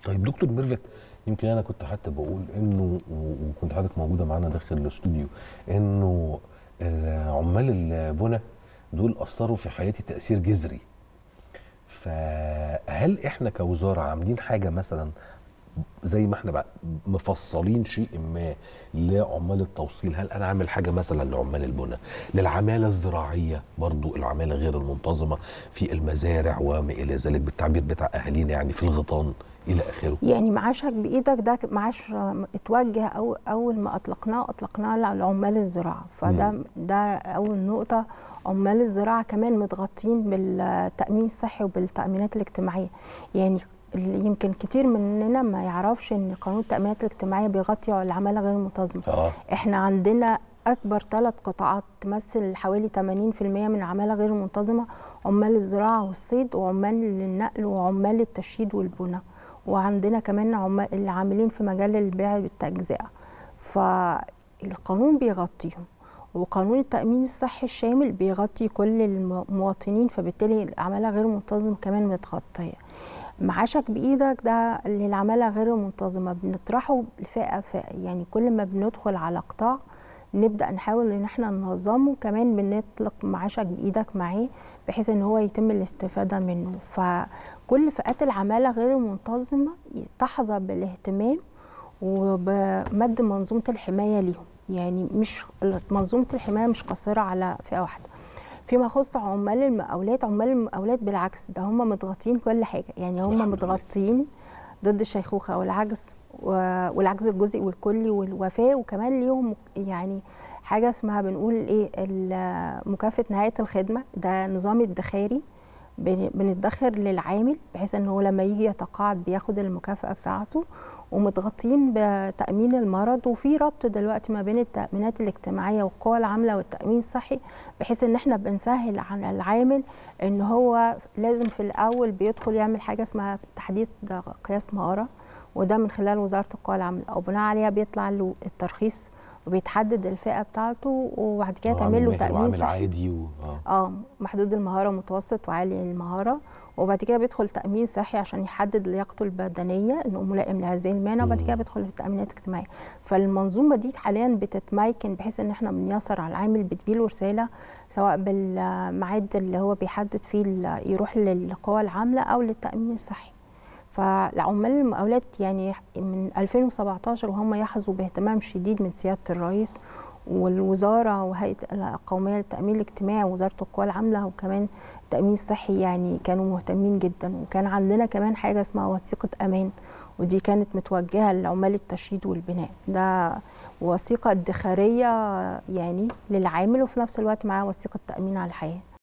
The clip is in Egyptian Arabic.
طيب دكتور ميرفت يمكن انا كنت حتى بقول انه وكنت حضرتك موجوده معانا داخل الاستوديو انه آه، عمال البنى دول اثروا في حياتي تاثير جذري فهل احنا كوزاره عاملين حاجه مثلا زي ما احنا بقى مفصلين شيء ما لعمال التوصيل هل انا عامل حاجه مثلا لعمال البنى للعماله الزراعيه برضو العماله غير المنتظمه في المزارع وما الى ذلك بالتعبير بتاع اهالينا يعني في الغيطان الى اخره يعني معاشك بايدك ده معاش اتوجه أو اول ما اطلقناه اطلقناه لعمال الزراعه فده مم. ده اول نقطه عمال الزراعه كمان متغطين بالتامين الصحي وبالتامينات الاجتماعيه يعني اللي يمكن كتير مننا ما يعرفش ان قانون التامينات الاجتماعيه بيغطي العماله غير المنتظمه اه احنا عندنا اكبر ثلاث قطاعات تمثل حوالي 80% من العماله غير المنتظمه عمال الزراعه والصيد وعمال النقل وعمال التشييد والبناء وعندنا كمان عمال العاملين في مجال البيع بالتجزئه فالقانون بيغطيهم وقانون التأمين الصحي الشامل بيغطي كل المواطنين فبالتالي العمالة غير منتظمة كمان متغطية معاشك بإيدك ده للعمالة غير المنتظمة بنطرحه فئة فئة يعني كل ما بندخل على قطاع نبدأ نحاول إن احنا ننظمه كمان بنطلق معاشك بإيدك معاه بحيث إن هو يتم الاستفادة منه فكل فئات العمالة غير المنتظمة تحظى بالاهتمام وبمد منظومة الحماية ليهم يعني مش منظومة الحماية مش قاصرة على فئة واحدة فيما يخص عمال المقاولات عمال المقاولات بالعكس ده هم متغطين كل حاجة يعني هم الحمد لله. متغطين ضد الشيخوخة والعجز و- والعجز الجزئي والكلي والوفاة وكمان ليهم يعني حاجة اسمها بنقول ايه ال- مكافأة نهاية الخدمة ده نظام ادخاري بن- بندخر للعامل بحيث ان هو لما يجي يتقاعد بياخد المكافأة بتاعته ومتغطين بتأمين المرض وفي ربط دلوقتي ما بين التأمينات الاجتماعية والقوى العاملة والتأمين الصحي بحيث ان احنا بنسهل على العامل ان هو لازم في الاول بيدخل يعمل حاجة اسمها تحديث قياس مهارة وده من خلال وزارة القوى العاملة او بناء عليها بيطلع له الترخيص وبيتحدد الفئة بتاعته وبعد كده آه، تعمل له عامل مهني تأمين وعامل صحي عادي و... آه. اه محدود المهاره متوسط وعالي المهاره وبعد كده بيدخل تامين صحي عشان يحدد لياقته البدنيه انه ملائم لهذه المهنه وبعد كده مم. بيدخل في التامينات الاجتماعيه فالمنظومه دي حاليا بتتميكن بحيث ان احنا بنيسر على العامل بتجيله رساله سواء بالميعاد اللي هو بيحدد فيه ال- يروح للقوى العامله او للتامين الصحي فالعمال المقاولات يعني من 2017 وهم يحظوا باهتمام شديد من سياده الرئيس والوزاره وهيئه القوميه للتامين الاجتماعي ووزاره القوى العامله وكمان التامين الصحي يعني كانوا مهتمين جدا وكان عندنا كمان حاجه اسمها وثيقه امان ودي كانت متوجهه لعمال التشييد والبناء ده وثيقه ادخاريه يعني للعامل وفي نفس الوقت معاه وثيقه تامين على الحياه